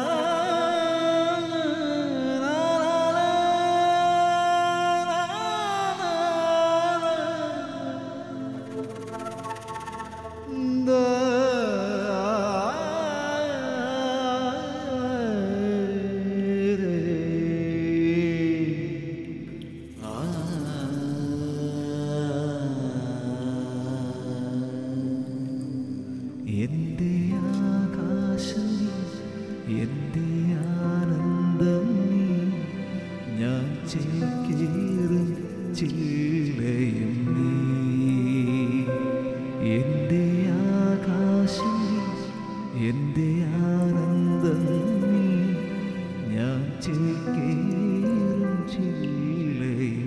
എന്റെ ആകാശം നീ, എന്റെ ആനന്ദം നീ ഞാൻ ചേക്കേറും ചില്ലയും നീ എന്റെ ആകാശം നീ, എന്റെ ആനന്ദം നീ ഞാൻ ചേക്കേറും ചില്ലയും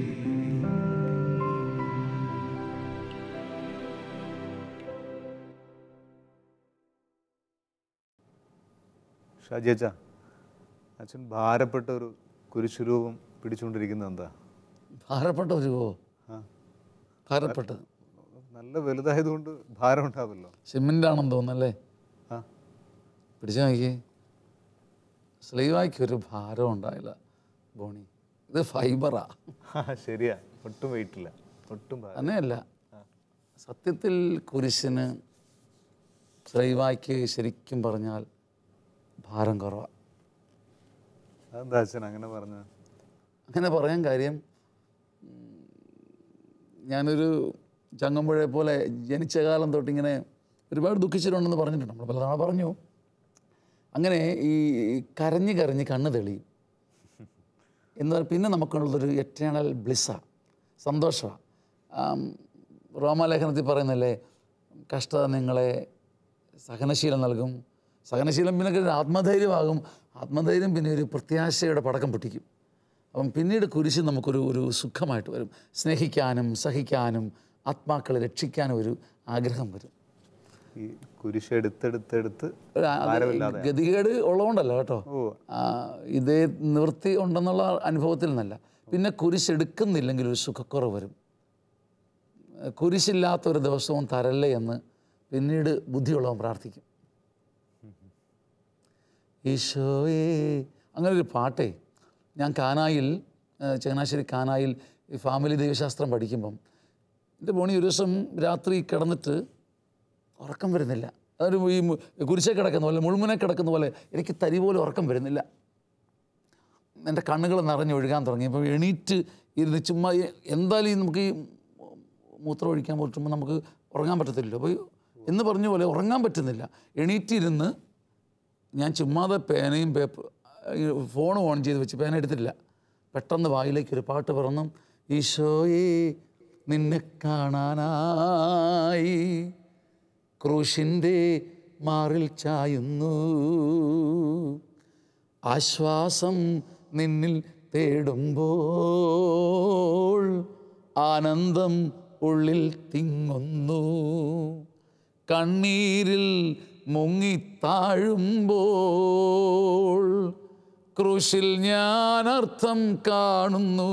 ഷാജിയച്ച അച്ഛൻ ഭാരപ്പെട്ട ഒരു കുരിശുരൂപം പിടിച്ചുകൊണ്ടിരിക്കുന്നത് എന്താ ഭാരപ്പെട്ട ഒരുവോ ആ ഭാരപ്പെട്ടത് നല്ല വലുതായതുകൊണ്ട് ഭാരം ഉണ്ടാവല്ലോ സിമെൻ്റ് ആണെന്ന് തോന്നുന്നല്ലേ ആ പിടിച്ചു നോക്കി സ്ലീവായ്ക്ക് ഒരു ഭാരം ഉണ്ടായില്ല ബോണി ഇത് ഫൈബറാ ആ, ശരിയാ ഒട്ടും വെയിറ്റ് ഇല്ല ഒട്ടും ഭാരം അങ്ങനെയല്ല സത്യത്തിൽ കുരിശിന് സ്ലീവായ്ക്ക് ശരിക്കും പറഞ്ഞാൽ ഭാരം കുറവാണ് അതെന്താ അച്ഛൻ അങ്ങനെ പറഞ്ഞ അങ്ങനെ പറയാൻ കാര്യം ഉം, ഞാനൊരു ചങ്ങമ്പുഴയെ പോലെ ജനിച്ച കാലം തൊട്ടിങ്ങനെ ഒരുപാട് ദുഃഖിച്ചിട്ടുണ്ടെന്ന് പറഞ്ഞിട്ടുണ്ട് നമ്മൾ പലതവണ പറഞ്ഞു അങ്ങനെ ഈ കരഞ്ഞ് കരഞ്ഞ് കണ്ണ് തെളിയും എന്ന് പറഞ്ഞാൽ പിന്നെ നമുക്കുള്ളതൊരു എറ്റേണൽ ബ്ലിസ്സാണ് സന്തോഷമാണ് റോമാലേഖനത്തിൽ പറയുന്നല്ലേ കഷ്ടത നിങ്ങളെ സഹനശീലം നൽകും സഹനശീലം പിന്നെ ഒരു ആത്മധൈര്യമാകും ആത്മധൈര്യം പിന്നെ ഒരു പ്രത്യാശയുടെ പടക്കം പൊട്ടിക്കും അപ്പം പിന്നീട് കുരിശ് നമുക്കൊരു ഒരു സുഖമായിട്ട് വരും സ്നേഹിക്കാനും സഹിക്കാനും ആത്മാക്കളെ രക്ഷിക്കാനും ഒരു ആഗ്രഹം വരും ഈ കുരിശ് എടുത്തെടുത്തെടുത്ത് ഒരു ആ- അത് ഭാരമില്ലാതെ ഗതികേട് ഉള്ളതുകൊണ്ടല്ല കേട്ടോ ഓ ആ, ഇതേ നിവൃത്തി ഉണ്ടെന്നുള്ള അനുഭവത്തിൽ നിന്നല്ല പിന്നെ കുരിശ് എടുക്കുന്നില്ലെങ്കിൽ ഒരു സുഖക്കുറവ് വരും കുരിശില്ലാത്തൊരു ദിവസവും തരല്ലേ എന്ന് പിന്നീട് ബുദ്ധിയുള്ളവൻ പ്രാർത്ഥിക്കും ഈശോയേ അങ്ങനെ ഒരു പാട്ടേ ഞാൻ കാനായിൽ ആ, ചങ്ങനാശ്ശേരി കാനായിൽ ഈ ഫാമിലി ദൈവശാസ്ത്രം പഠിക്കുമ്പം എൻ്റെ പോണി ഒരു ദിവസം രാത്രി കിടന്നിട്ട് ഉറക്കം വരുന്നില്ല അതൊരു ഈ മു- കുരിശെ കിടക്കുന്ന പോലെ മുൾമുനെ കിടക്കുന്ന പോലെ എനിക്ക് തരി പോലും ഉറക്കം വരുന്നില്ല എൻ്റെ കണ്ണുകൾ നിറഞ്ഞൊഴുകാൻ തുടങ്ങി അപ്പോൾ എണീറ്റ് ഇരുന്ന് ചുമ്മാ ഈ- എന്തായാലും ഈ നമുക്ക് ഈ മൂത്രം ഒഴിക്കാൻ പറ്റുമ്പോൾ നമുക്ക് ഉറങ്ങാൻ പറ്റത്തില്ലല്ലോ അപ്പോൾ എന്ന് പറഞ്ഞ പോലെ ഉറങ്ങാൻ പറ്റുന്നില്ല എണീറ്റിരുന്ന് ഞാൻ ചുമ്മാതെ പേനയും പേപ്പർ ഫോൺ ഓൺ ചെയ്ത് വെച്ച് പേന എടുത്തിട്ടില്ല പെട്ടെന്ന് വായിലേക്ക് ഒരു പാട്ട് പറഞ്ഞു ഈശോയെ നിന്നെ കാണാനായി ക്രൂശിൻ്റെ മാറിൽ ചായുന്നു ആശ്വാസം നിന്നിൽ തേടുമ്പോൾ ആനന്ദം ഉള്ളിൽ തിങ്ങുന്നു കണ്ണീരിൽ മുങ്ങിത്താഴുമ്പോൾ ക്രൂശിൽ ഞാൻ അർത്ഥം കാണുന്നു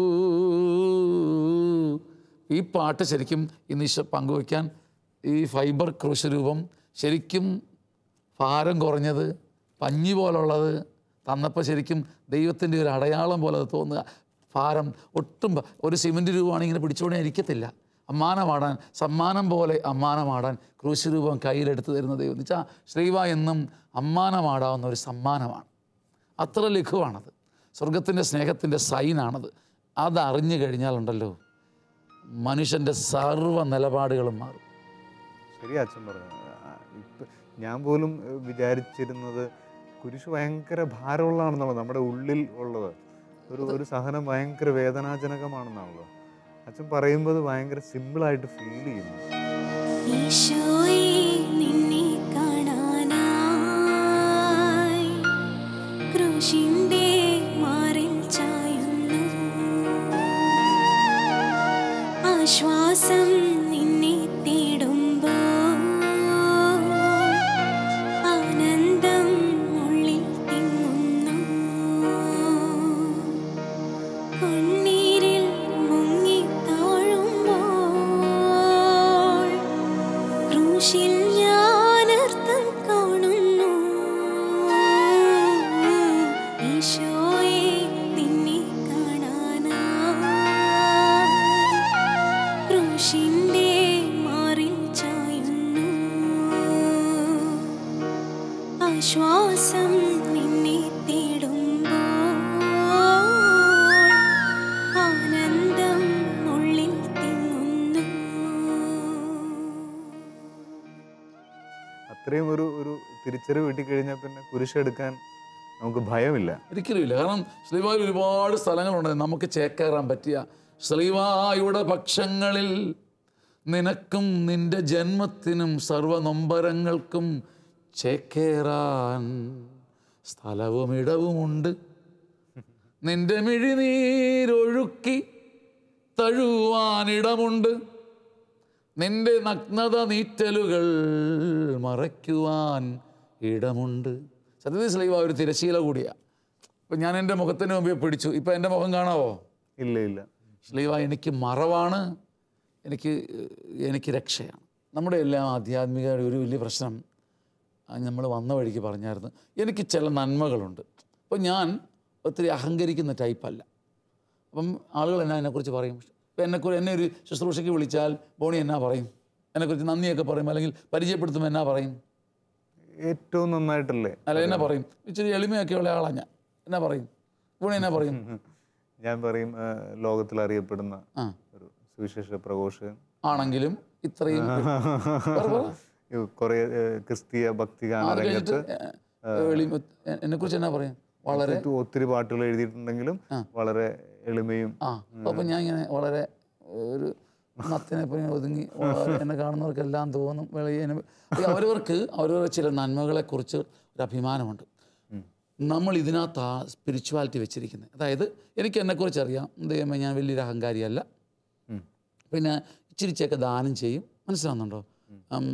ഈ പാട്ട് ശരിക്കും ഇന്ന് ഈശോ പങ്കുവയ്ക്കാൻ ഈ ഫൈബർ ക്രൂശ് രൂപം ശരിക്കും ഭാരം കുറഞ്ഞത് പഞ്ഞി പോലുള്ളത് തന്നപ്പോൾ ശരിക്കും ദൈവത്തിൻ്റെ ഒരു അടയാളം പോലെ അത് തോന്നുക ഭാരം ഒട്ടും ഭ- ഒരു സിമൻറ്റ് രൂപമാണ് ഇങ്ങനെ പിടിച്ചുകൊണ്ടേ ഇരിക്കത്തില്ല അമ്മാനമാടാൻ സമ്മാനം പോലെ അമ്മാനമാടാൻ ക്രൂശ് രൂപം കയ്യിലെടുത്ത് തരുന്ന ദൈവം എന്ന് വെച്ചാൽ ശ്രീവ എന്നും അമ്മാനമാടാവുന്ന ഒരു സമ്മാനമാണ് അത്ര ലഘുവാണത് സ്വർഗത്തിൻ്റെ സ്നേഹത്തിൻ്റെ സൈനാണത് അതറിഞ്ഞു കഴിഞ്ഞാലുണ്ടല്ലോ മനുഷ്യൻ്റെ സർവ്വ നിലപാടുകളും മാറും ശരിയാ അച്ഛൻ പറഞ്ഞു ആ, ഇപ്പൊ ഞാൻ പോലും ഏഹ്, വിചാരിച്ചിരുന്നത് കുരിശ് ഭയങ്കര ഭാരമുള്ളതാണെന്നുള്ളത് നമ്മുടെ ഉള്ളിൽ ഉള്ളത് ഒരു ഒരു സഹനം ഭയങ്കര വേദനാജനകമാണെന്നാണല്ലോ അച്ഛൻ പറയുമ്പോൾ അത് ഭയങ്കര സിമ്പിളായിട്ട് ഫീൽ ചെയ്യുന്നു ഈശോയെ നിന്നെ കാണാനായി ക്രൂശിന്റെ മാറിൽ ചായുന്നു ആശ്വാസം നിന്നെ തേടുമ്പോൾ ആനന്ദം ഉള്ളിൽ തിങ്ങുന്നു കണ്ണീരിൽ മുങ്ങി താഴുമ്പോൾ ക്രൂശിൽ ഇത്രയും ഒരു ഒരു തിരിച്ചറിവ് കിട്ടിക്കഴിഞ്ഞാൽ പിന്നെ കുരിശെടുക്കാൻ നമുക്ക് ഭയമില്ല ഒരിക്കലുമില്ല കാരണം ശ്രീവായിൽ ഒരുപാട് സ്ഥലങ്ങളുണ്ട് നമുക്ക് ചേക്കേറാൻ പറ്റിയ ശ്രീവായുടെ പക്ഷങ്ങളിൽ നിനക്കും നിന്റെ ജന്മത്തിനും സർവനൊമ്പരങ്ങൾക്കും ചേക്കേറാൻ സ്ഥലവും ഇടവുമുണ്ട് നിന്റെ മിഴിനീരൊഴുക്കി തഴുവാനിടമുണ്ട് നിന്റെ നഗ്നത നീറ്റലുകൾ മറയ്ക്കുവാൻ ഇടമുണ്ട് സത്യത്തിൽ സ്ലൈവ ഒരു തിരശീല കൂടിയാണ് ഇപ്പം ഞാൻ എൻ്റെ മുഖത്തിന് മുമ്പേ പിടിച്ചു ഇപ്പം എൻ്റെ മുഖം കാണാവോ ഇല്ല ഇല്ല സ്ലീവ എനിക്ക് മറവാണ് എനിക്ക് എനിക്ക് രക്ഷയാണ് നമ്മുടെ എല്ലാം ആധ്യാത്മിക ഒരു വലിയ പ്രശ്നം നമ്മൾ വന്ന വഴിക്ക് പറഞ്ഞായിരുന്നു എനിക്ക് ചില നന്മകളുണ്ട് അപ്പോൾ ഞാൻ ഒത്തിരി അഹങ്കരിക്കുന്ന ടൈപ്പല്ല അപ്പം ആളുകൾ എന്നാ എന്നെക്കുറിച്ച് പറയും ഇപ്പം എന്നെക്കുറിച്ച് എന്നെ ഒരു ശുശ്രൂഷയ്ക്ക് വിളിച്ചാൽ ബോണി എന്നാ പറയും എന്നെക്കുറിച്ച് നന്ദിയൊക്കെ പറയും അല്ലെങ്കിൽ പരിചയപ്പെടുത്തുമ്പോൾ എന്നാ പറയും ഏറ്റവും നന്നായിട്ടല്ലേ അല്ല എന്നാ പറയും ഇച്ചിരി എളിമയൊക്കെയുള്ള ആളാണ് ഞാൻ എന്നാ പറയും ബോണി എന്നാ പറയും ഞാൻ പറയും ആ, ലോകത്തിൽ അറിയപ്പെടുന്ന ആ ഒരു സുവിശേഷ പ്രഘോഷകൻ ആണെങ്കിലും ഇത്രയും കുറെ ക്രിസ്തീയ ഭക്തിഗാന അത് കഴിഞ്ഞിട്ട് രംഗത്ത് എന്നെ കുറിച്ച് എന്നാ പറയും വളരെ ഒത്തിരി- ഒത്തിരി പാട്ടുകൾ എഴുതിയിട്ടുണ്ടെങ്കിലും വളരെ എളിമയും ആ അപ്പം ഞാൻ ഇങ്ങനെ വളരെ ഒരു നത്തിനെ പോലെ ഒതുങ്ങി വളരെ എന്നെ കാണുന്നവർക്കെല്ലാം തോന്നും വെളിയെ എന്നെ- ഈ അവരവർക്ക് അവരവരുടെ ചില നന്മകളെക്കുറിച്ച് ഒരു അഭിമാനമുണ്ട് നമ്മൾ ഇതിനകത്ത് ആ സ്പിരിച്വാലിറ്റി വെച്ചിരിക്കുന്നത് അതായത് എനിക്ക് എന്നെക്കുറിച്ച് അറിയാം ദൈവമേ ഞാൻ വലിയൊരു അഹങ്കാരിയല്ല ഉം. പിന്നെ ഇച്ചിരിച്ചൊക്കെ ദാനം ചെയ്യും മനസ്സിലാവുന്നുണ്ടോ ഉം,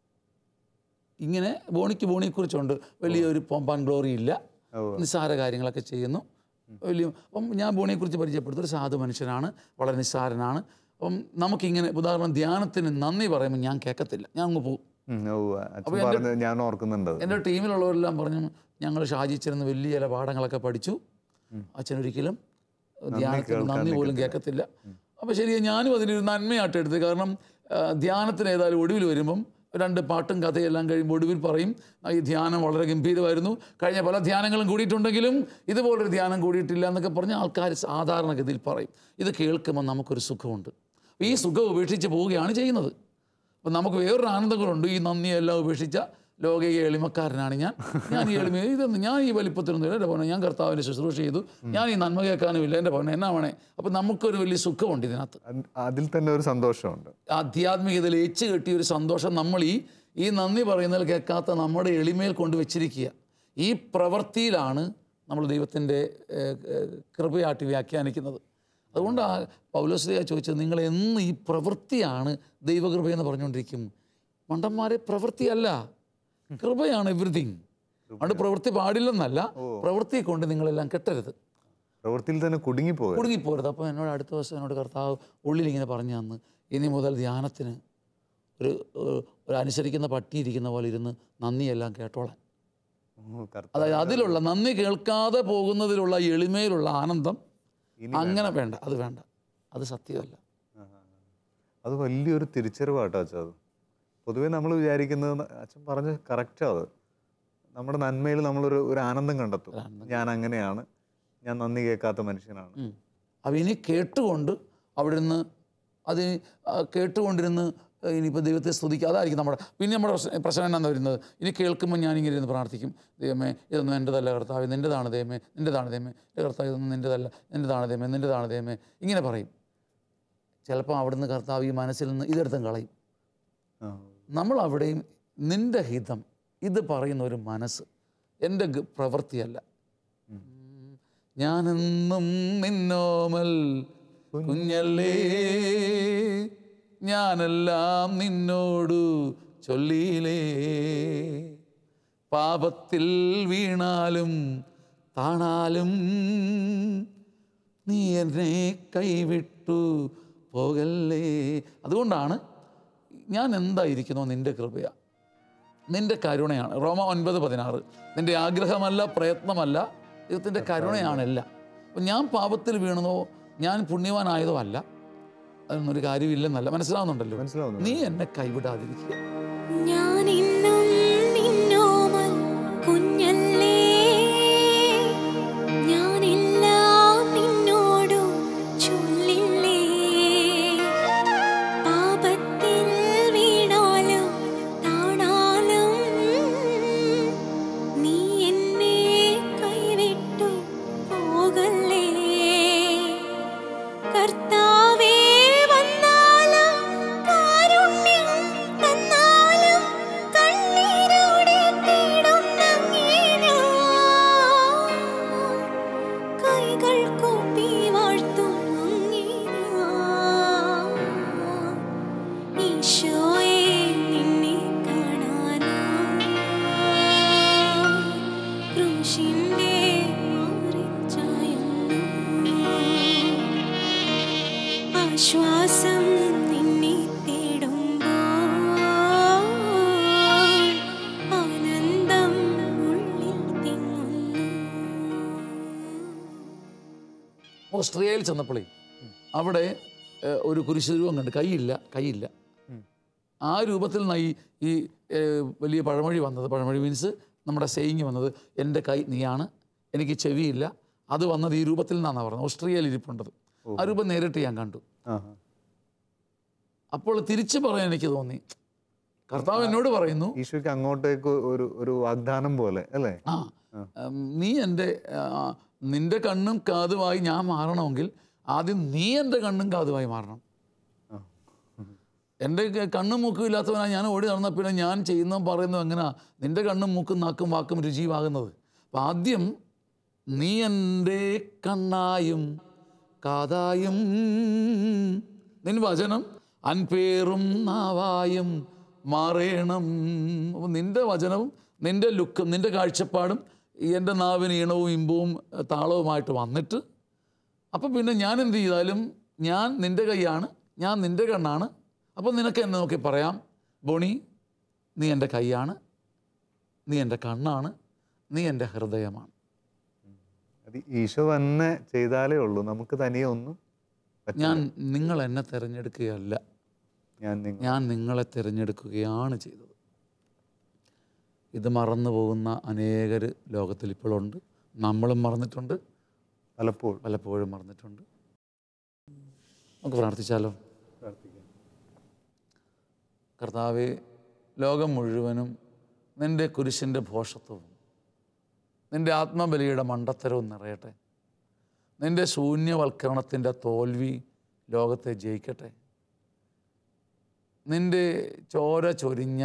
ഇങ്ങനെ ബോണിക്ക് ബോണിയെക്കുറിച്ചുണ്ട് വലിയൊരു പോമ്പാൻ ഗ്ലോറി ഇല്ല ഉവ്വ്. നിസ്സാര കാര്യങ്ങളൊക്കെ ചെയ്യുന്നു വലിയ അപ്പം ഞാൻ ബോണിയെക്കുറിച്ച് പരിചയപ്പെടുത്തുന്ന ഒരു സാധു മനുഷ്യനാണ് വളരെ നിസ്സാരനാണ് അപ്പം നമുക്കിങ്ങനെ ഉദാഹരണം ധ്യാനത്തിന് നന്ദി പറയുമ്പോൾ ഞാൻ കേൾക്കത്തില്ല ഞാൻ അങ്ങ് പോകും ഉം, ഉവ്വ്. അച്ഛൻ പറഞ്ഞത് ഞാൻ ഓർക്കുന്നുണ്ട് അത്. എൻ്റെ ടീമിലുള്ളവരെല്ലാം പറഞ്ഞു ഞങ്ങൾ ഷാജിച്ചിരുന്ന് വലിയ ചില പാഠങ്ങളൊക്കെ പഠിച്ചു അച്ഛനൊരിക്കലും ധ്യാനത്തിന് നന്ദി പോലും കേൾക്കത്തില്ല അപ്പോൾ ശരി ഞാനും അതിനൊരു നന്മയായിട്ട് എടുത്ത് കാരണം ആ, ധ്യാനത്തിന് ഏതായാലും ഒടുവിൽ വരുമ്പം രണ്ട് പാട്ടും കഥയെല്ലാം കഴിയുമ്പോൾ ഒടുവിൽ പറയും "ആ, ഈ ധ്യാനം വളരെ ഗംഭീരമായിരുന്നു കഴിഞ്ഞ പല ധ്യാനങ്ങളും കൂടിയിട്ടുണ്ടെങ്കിലും ഇതുപോലൊരു ധ്യാനം കൂടിയിട്ടില്ല എന്നൊക്കെ പറഞ്ഞ് ആൾക്കാർ സാധാരണഗതിയിൽ പറയും ഇത് കേൾക്കുമ്പോൾ നമുക്കൊരു സുഖമുണ്ട് ഈ സുഖം ഉപേക്ഷിച്ച് പോവുകയാണ് ചെയ്യുന്നത് അപ്പം നമുക്ക് വേറൊരു ആനന്ദം കൂടെ ഉണ്ട് ഈ നന്ദിയെല്ലാം ഉപേക്ഷിച്ച ലോകീയ എളിമക്കാരനാണ് ഞാൻ ഞാൻ ഈ എളിമ ഇതൊന്നും ഞാൻ ഈ വലിപ്പത്തിനൊന്നും ഇല്ല എൻ്റെ ഭവനം ഞാൻ കർത്താവിനെ ശുശ്രൂഷ ചെയ്തു ഞാൻ ഈ നന്മ കേൾക്കാനും ഇല്ല എൻ്റെ ഭവനം എന്നാ വേണേ അപ്പം നമുക്കൊരു വലിയ സുഖമുണ്ട് ഇതിനകത്ത് അത് അതിൽ തന്നെ ഒരു സന്തോഷമുണ്ട് ആധ്യാത്മികതയിൽ ഏച്ച് കെട്ടിയ ഒരു സന്തോഷം നമ്മൾ ഈ ഈ നന്ദി പറയുന്നതിൽ കേൾക്കാത്ത നമ്മുടെ എളിമയിൽ കൊണ്ട് വെച്ചിരിക്കുക ഈ പ്രവൃത്തിയിലാണ് നമ്മൾ ദൈവത്തിൻ്റെ ഏഹ്, ഏഹ്, കൃപയായിട്ട് വ്യാഖ്യാനിക്കുന്നത് അതുകൊണ്ട് ആ പൗലോസ്ലിയ ചോദിച്ചത് നിങ്ങൾ എന്ന് ഈ പ്രവൃത്തിയാണ് ദൈവകൃപയെന്ന് പറഞ്ഞുകൊണ്ടിരിക്കും മണ്ടന്മാരെ പ്രവൃത്തിയല്ല കൃപയാണ് എവറിഥിങ് അതുകൊണ്ട് പ്രവൃത്തി പാടില്ലെന്നല്ല പ്രവൃത്തി കൊണ്ട് നിങ്ങളെല്ലാം കെട്ടരുത് പ്രവൃത്തിയിൽ തന്നെ കുടുങ്ങിപ്പോകുക കുടുങ്ങിപ്പോരുത് അപ്പോൾ എന്നോട് അടുത്ത ദിവസം എന്നോട് കർത്താവ് ഉള്ളിൽ ഇങ്ങനെ പറഞ്ഞു തന്ന് ഇനി മുതൽ ധ്യാനത്തിന് ഒരു ഏഹ്, ഒരു അനുസരിക്കുന്ന പട്ടി ഇരിക്കുന്ന പോലെ ഇരുന്ന് നന്ദിയെല്ലാം കേട്ടോളാൻ അതായത് അതിലുള്ള നന്ദി കേൾക്കാതെ പോകുന്നതിലുള്ള എളിമയിലുള്ള ആനന്ദം അങ്ങനെ വേണ്ട അത് വേണ്ട അത് സത്യമല്ല അത് വലിയൊരു തിരിച്ചറിവാട്ടോ അച്ഛൻ അത് പൊതുവേ നമ്മൾ വിചാരിക്കുന്നത് ന- അച്ഛൻ പറഞ്ഞ കറക്റ്റാ അത് നമ്മുടെ നന്മയിൽ നമ്മളൊരു ഒരു ആനന്ദം കണ്ടെത്തും ഞാൻ അങ്ങനെയാണ് ഞാൻ നന്ദി കേൾക്കാത്ത മനുഷ്യനാണ് ഉം. അപ്പം ഇനി കേട്ടുകൊണ്ട് അവിടെ നിന്ന് അത് ആ, കേട്ടുകൊണ്ടിരുന്ന് ഇനിയിപ്പോൾ ദൈവത്തെ സ്തുതിക്കുക അതായിരിക്കും നമ്മുടെ പിന്നെ നമ്മുടെ പ്രശ്നം പ്രശ്നം എന്നാന്ന് വരുന്നത് ഇനി കേൾക്കുമ്പോൾ ഞാനിങ്ങനെ ഇരുന്ന് പ്രാർത്ഥിക്കും ദൈവമേ ഇതൊന്നും എൻ്റെതല്ല കർത്താവ് നിൻ്റെതാണ് ദൈവമേ നിൻ്റെതാണ് ദൈവമേ എൻ്റെ കർത്താവ് ഇതൊന്നും നിൻ്റെതല്ല നിൻ്റെതാണ് ദൈവമേ നിൻ്റെതാണ് ദൈവമേ ഇങ്ങനെ പറയും ചിലപ്പോൾ അവിടുന്ന് കർത്താവ് ഈ മനസ്സിൽ നിന്ന് ഇതെടുത്തും കളയും ആ. നമ്മൾ അവിടെയും നിന്റെ ഹിതം ഇത് പറയുന്ന ഒരു മനസ്സ് എൻ്റെ ഗ- പ്രവൃത്തിയല്ല ഉം. ഞാനെന്നും നിന്നോമൽ കുഞ്ഞല്ലേ ഞാനെല്ലാം നിന്നോടു ചൊല്ലിയിലേ പാപത്തിൽ വീണാലും താണാലും നീ എന്നെ കൈവിട്ടു പോകല്ലേ അതുകൊണ്ടാണ് ഞാൻ എന്തായിരിക്കുന്നോ നിൻ്റെ കൃപയാ നിൻ്റെ കരുണയാണ് റോമ ഒൻപത് പതിനാറ് നിൻ്റെ ആഗ്രഹമല്ല പ്രയത്നമല്ല ദൈവത്തിൻ്റെ കരുണയാണെല്ലാം അപ്പം ഞാൻ പാപത്തിൽ വീണതോ ഞാൻ പുണ്യവാനായതോ അല്ല അതൊന്നൊരു കാര്യമില്ലെന്നല്ല മനസ്സിലാവുന്നുണ്ടല്ലോ മനസ്സിലാവുന്നു നീ എന്നെ കൈവിടാതിരിക്കുക ഞാനിന്നും നിന്നോമൽ കുഞ്ഞല്ലേ ഞാനെല്ലാം നിന്നോടു ചൊല്ലില്ലേ പാപത്തിൽ വീണാലും താണാലും ആശ്വാസം നിന്നെ തേടുമ്പോൾ ആനന്ദം ഉള്ളിൽ തിങ്ങുന്നു ഓസ്ട്രേലിയയിൽ ചെന്നപ്പോഴേ അവിടെ ഏഹ്, ഒരു കുരിശ് രൂപം കണ്ട് കൈയില്ല കൈയില്ല ആ രൂപത്തിൽ നിന്നാണ് ഈ ഈ ഏഹ്, വലിയ പഴമൊഴി വന്നത് പഴമൊഴി മീൻസ് നമ്മുടെ സെയിങ് വന്നത് എൻ്റെ കൈ നീയാണ് എനിക്ക് ചെവിയില്ല അത് വന്നത് ഈ രൂപത്തിൽ നിന്നാണ് പറഞ്ഞത് ഓസ്ട്രേലിയയിൽ ഇരിപ്പുണ്ടത് ആ രൂപം നേരിട്ട് ഞാൻ കണ്ടു ആഹാ. അപ്പോൾ തിരിച്ചു പറയാൻ എനിക്ക് തോന്നി കർത്താവ് എന്നോട് പറയുന്നു ഈശോയ്ക്ക് അങ്ങോട്ടേക്ക് ഒരു ഒരു വാഗ്ദാനം പോലെ അല്ലേ ആ ഉം, നീ എൻ്റെ ആ, നിന്റെ കണ്ണും കാതുമായി ഞാൻ മാറണമെങ്കിൽ ആദ്യം നീ എൻ്റെ കണ്ണും കാതുമായി മാറണം ആ. എൻ്റെ ക- കണ്ണും മൂക്കും ഇല്ലാത്തവനാണ് ഞാൻ ഓടി നടന്ന പിന്നെ ഞാൻ ചെയ്യുന്നതും പറയുന്നതും എങ്ങനെയാ നിന്റെ കണ്ണും മൂക്കും നാക്കും വാക്കും രുചിയുമാകുന്നത് അപ്പം ആദ്യം നീ എൻ്റെ കണ്ണായും കാതായും നിൻ വചനം അൻപേറും നാവായും മാറേണം അപ്പം നിൻ്റെ വചനവും നിൻ്റെ ലുക്കും നിൻ്റെ കാഴ്ചപ്പാടും എൻ്റെ നാവിന് ഈണവും ഇമ്പവും ഏഹ്, താളവുമായിട്ട് വന്നിട്ട് അപ്പം പിന്നെ ഞാൻ എന്ത് ചെയ്താലും ഞാൻ നിൻ്റെ കൈയാണ് ഞാൻ നിൻ്റെ കണ്ണാണ് അപ്പം നിനക്ക് എന്നെ നോക്കി പറയാം ബോണി നീ എൻ്റെ കൈയാണ് നീ എൻ്റെ കണ്ണാണ് നീ എൻ്റെ ഹൃദയമാണ് അത് ഈശോ തന്നെ ചെയ്താലേ ഉള്ളൂ നമുക്ക് തനിയെ ഒന്നും പറ്റില്ല. ഞാൻ നിങ്ങൾ എന്നെ തിരഞ്ഞെടുക്കുകയല്ല ഞാൻ നിങ്ങൾ ഞാൻ നിങ്ങളെ തിരഞ്ഞെടുക്കുകയാണ് ചെയ്തത് ഇത് മറന്നു പോകുന്ന അനേകർ ലോകത്തിൽ ഇപ്പോഴുണ്ട് നമ്മളും മറന്നിട്ടുണ്ട് പലപ്പോഴും പലപ്പോഴും മറന്നിട്ടുണ്ട് നമുക്ക് പ്രാർത്ഥിച്ചാലോ പ്രാർത്ഥിക്കാം കർത്താവെ ലോകം മുഴുവനും നിൻ്റെ കുരിശിൻ്റെ ഭോഷത്വവും നിൻ്റെ ആത്മബലിയുടെ മണ്ടത്തരവും നിറയട്ടെ നിൻ്റെ ശൂന്യവൽക്കരണത്തിൻ്റെ തോൽവി ലോകത്തെ ജയിക്കട്ടെ നിൻ്റെ ചോര ചൊരിഞ്ഞ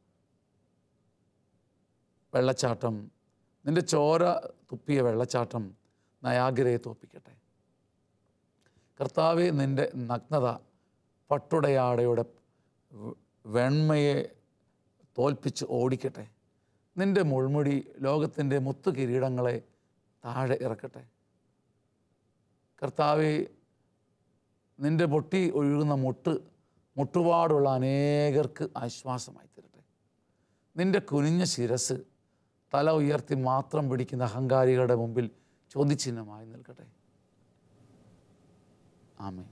വെള്ളച്ചാട്ടം നിൻ്റെ ചോര തുപ്പിയ വെള്ളച്ചാട്ടം നയാഗ്രയെ തോപ്പിക്കട്ടെ കർത്താവെ നിൻ്റെ നഗ്നത പട്ടുടയാടയുടെ വെ- വെണ്മയെ തോൽപ്പിച്ച് ഓടിക്കട്ടെ നിൻ്റെ മുൾമുടി ലോകത്തിൻ്റെ മുത്തു കിരീടങ്ങളെ താഴെ ഇറക്കട്ടെ കർത്താവെ നിൻ്റെ പൊട്ടി ഒഴുകുന്ന മുട്ട് മുട്ടുപാടുള്ള അനേകർക്ക് ആശ്വാസമായി തരട്ടെ നിൻ്റെ കുനിഞ്ഞ ശിരസ് തല ഉയർത്തി മാത്രം പിടിക്കുന്ന അഹങ്കാരികളുടെ മുമ്പിൽ ചോദ്യചിഹ്നമായി നിൽക്കട്ടെ ആമേ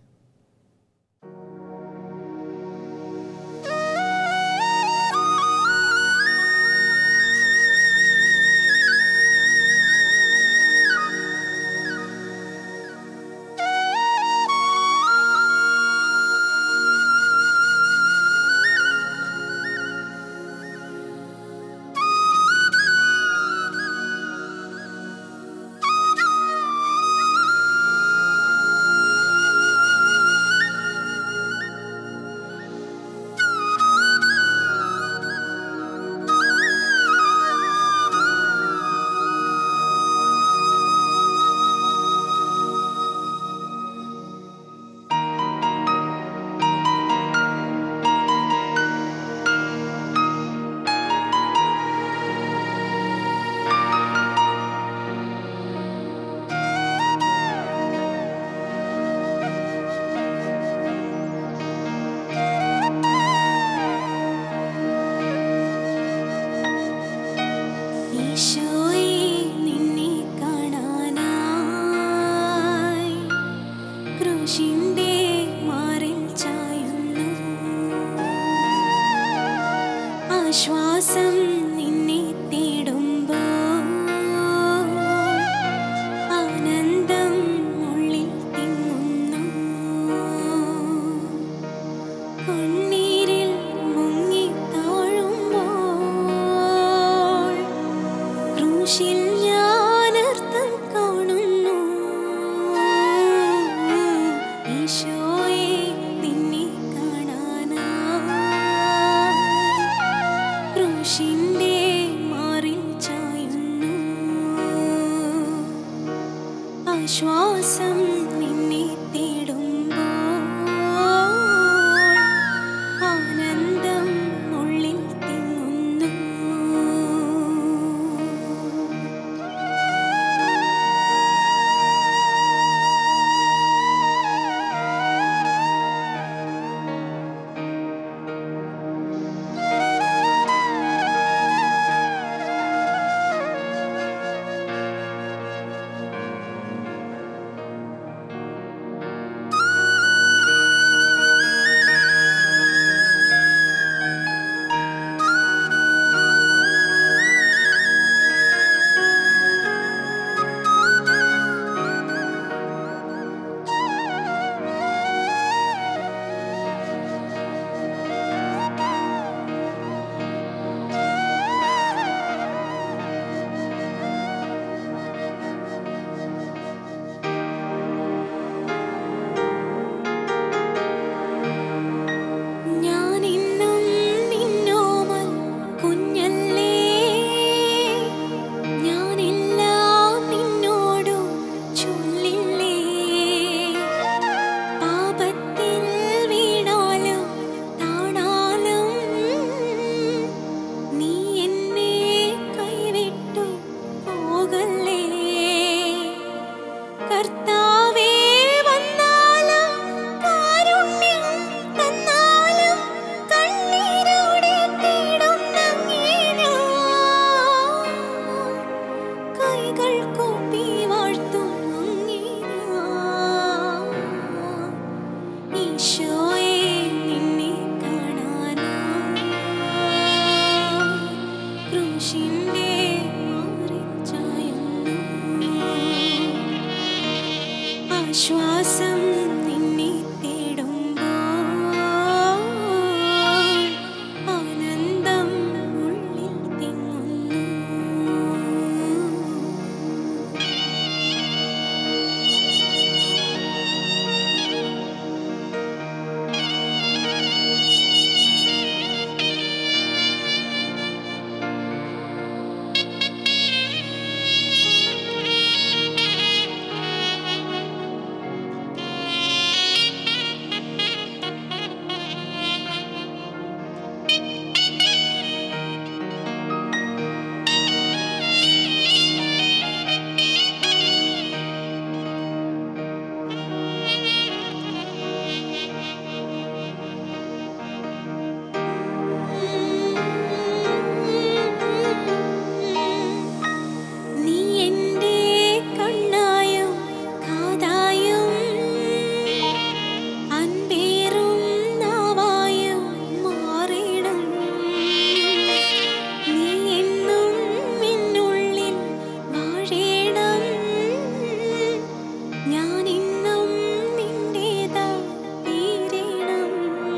ഈശോയെ നിന്നെ കാണാനായി ക്രൂശിന്റെ മാറിൽ ചായുന്നു ആശ്വാസം നിന്നെ തേടുമ്പോൾ ആനന്ദം ഉള്ളിൽ തിങ്ങുന്നു കണ്ണീരിൽ മുങ്ങി താഴുമ്പോൾ ക്രൂശിൽ ഞാനർത്ഥം കാണുന്നു ഈശോയെ നിന്നെ കാണാനായി ക്രൂശിന്റെ മാറിൽ ചായുന്നു ആശ്വാസം നിന്നെ തേടുമ്പോൾ ആനന്ദം ഉള്ളിൽ തിങ്ങുന്നു കൈകൾ കൂപ്പി വാഴ്ത്തും അങ്ങേ ഞാൻ. ഈശോയെ നിന്നെ കാണാനായി ക്രൂശിന്റെ മാറിൽ ചായുന്നു. ആശ്വാസം നിന്നെ തേടുമ്പോൾ ആനന്ദം ഉള്ളിൽ തിങ്ങുന്നു നീ എൻ്റെ കണ്ണായും കാതായും അൻപേറും നാവായും മാറിടും നീ എന്നും എന്നുള്ളിൽ വാഴേണം ഞാൻ ഇന്നും നിന്റേതാ തീരണം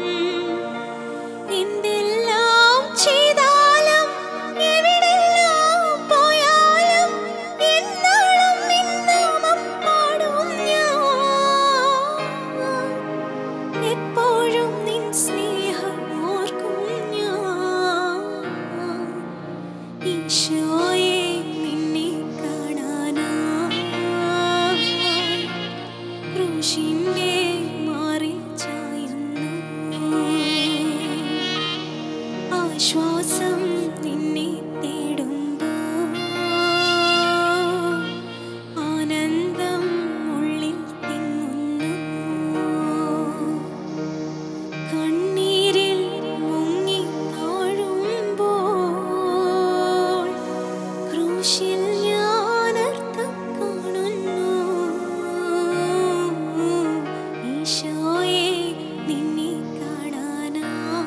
എന്തെല്ലാം ചെയ്താലും എവിടെല്ലാം പോയാലും എന്നാളും നിന്നാമം പാടും ഞാൻ എപ്പോഴും നിൻ സ്നേഹം ഓർക്കും ഞാൻ ഈശോയെ നിന്നെ കാണാനായി ക്രൂശിന്റെ മാറിൽ ചായുന്നു ആശ്വാസം നിന്നെ തേടുമ്പോൾ ആനന്ദം ഉള്ളിൽ തിങ്ങുന്നു കണ്ണീരിൽ മുങ്ങി താഴുമ്പോൾ ക്രൂശിൽ ഞാൻ അർത്ഥം കാണുന്നു ഈശോയെ നിന്നെ കാണാനാ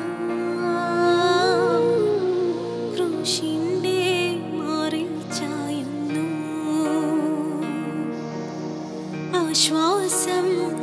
ക്രൂശിന്റെ മാറിൽ ചായുന്നു ആശ്വാസം